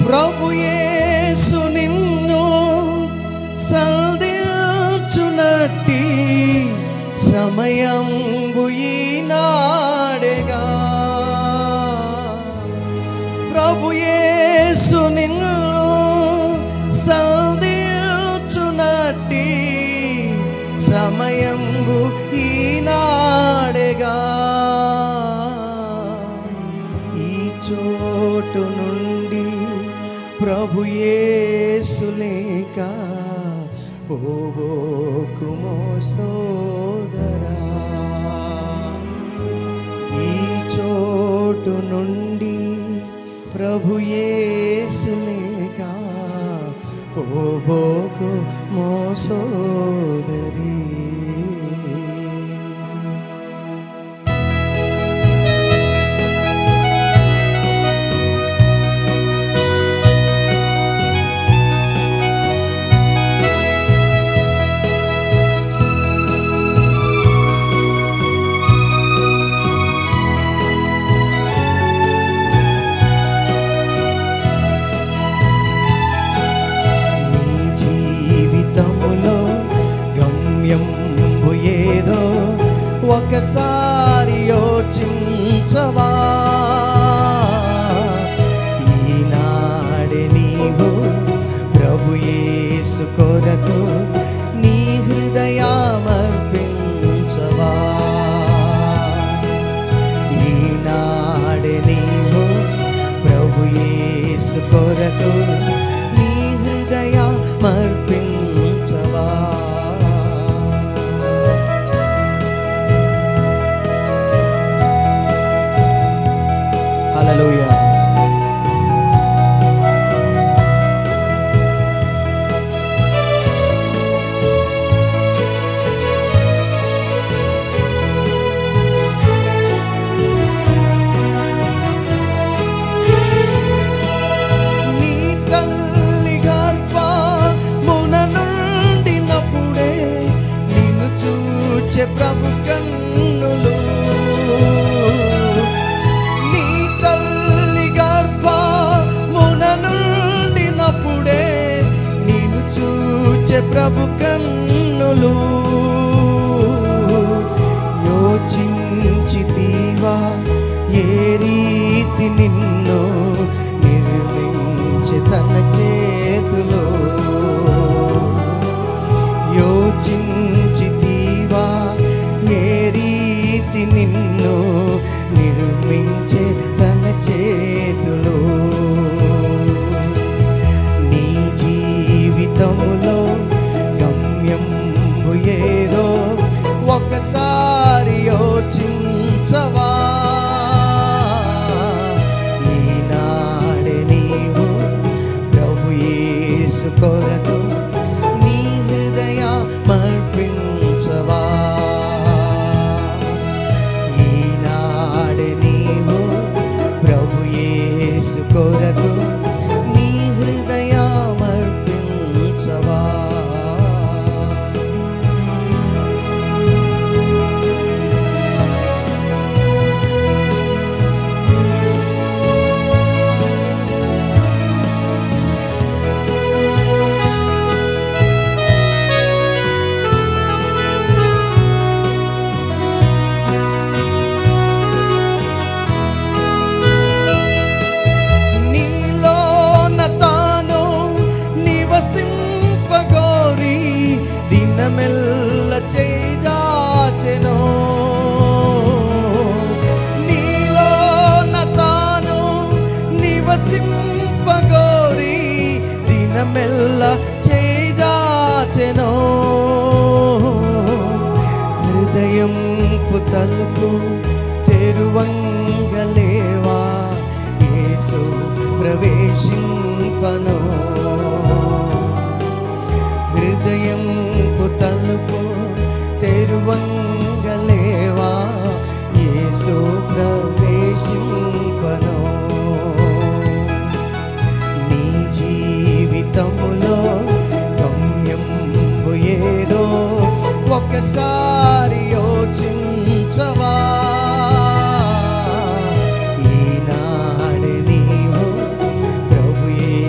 ప్రభు యేసు నిన్ను సంధించునట్టి సమయంబు ఈనాడేగా ప్రభు యేసు నిన్ను సంధించునట్టి సమయంబు ఈనాడేగా ఈ చోటు నుండి ప్రభు యేసు లేక పోబోకుమో సోదరా ఈ చోటు నుండి ప్రభు యేసు లేక పోబోకు మో సోదరి నీ జీవితములో గమ్యం ఏదో ఒకసారి యోచించవా ఈనాడే నీవు ప్రభు యేసు కొరకు నీ హృదయామర్పించవా ఈనాడే నీవు ప్రభు యేసు కొరకు నీ హృదయ మర్పించవా హల్లెలూయా నీ తల్లి గర్భమున నుండినప్పుడే నిన్ను చూచే ప్రభు కన్నులు నీ తల్లి గర్భమున నుండినప్పుడే నిన్ను చూచే ప్రభు కన్నులు యోచించితీవా ఏ రీతి నిన్ను నిర్మించి తన చేతులో యోచించితీవా ఏ రీతి నిన్ను నిర్మించే తన చేతులో నీ జీవితములో గమ్యం ఏదో ఒకసారి యోచించవా ఈనాడే నీవు ప్రభు యేసు కొరకు నీ హృదయ మర్పించవా ఈనాడే నీవు ప్రభు యేసు కొరకు నీ హృదయ మర్పించవా నీలోన తాను నివసింపగోరి దినమెల్ల చేజాచెను నీలోన తాను నివసింపగోరి దినమెల్ల చేజాచెను హృదయం తలుపు తెరువంగలేవా యేసు ప్రవేశింపను హృదయం తలుపు తెరువంగలేవా యేసు ప్రవేశింపను నీ జీవితములో గమ్యం ఏదో ఒకసారి యోచించవా ఈనాడు నీవు ప్రభు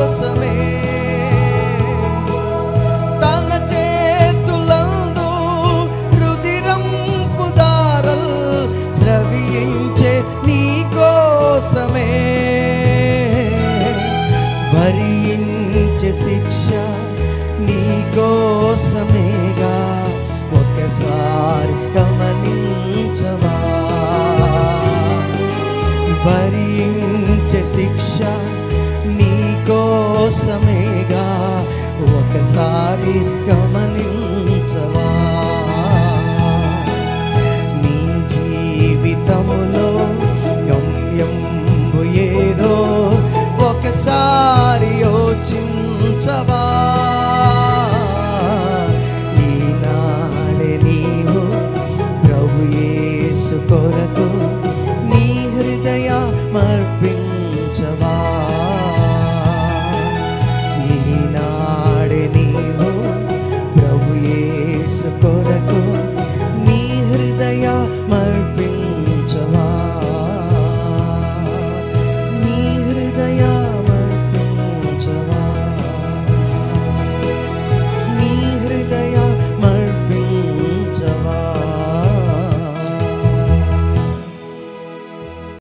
కోసమే తన చేతులందు రుదిరంపు దారల్ స్రవించే నీ కోసమే భరించే శిక్ష నీ కోసమేగా ఒకసారి గమనించవా భరించే శిక్ష నీ కోసమేగా ఒకసారి గమనించవా నీ జీవితములో గమ్యం ఏదో ఒకసారి యోచించవా ఈనాడే నీవు ప్రభు యేసు కొరకు నీ హృదయ మర్పించవా ఈనాడే నీవు ప్రభు యేసు కొరకు నీ హృదయ మర్పించవా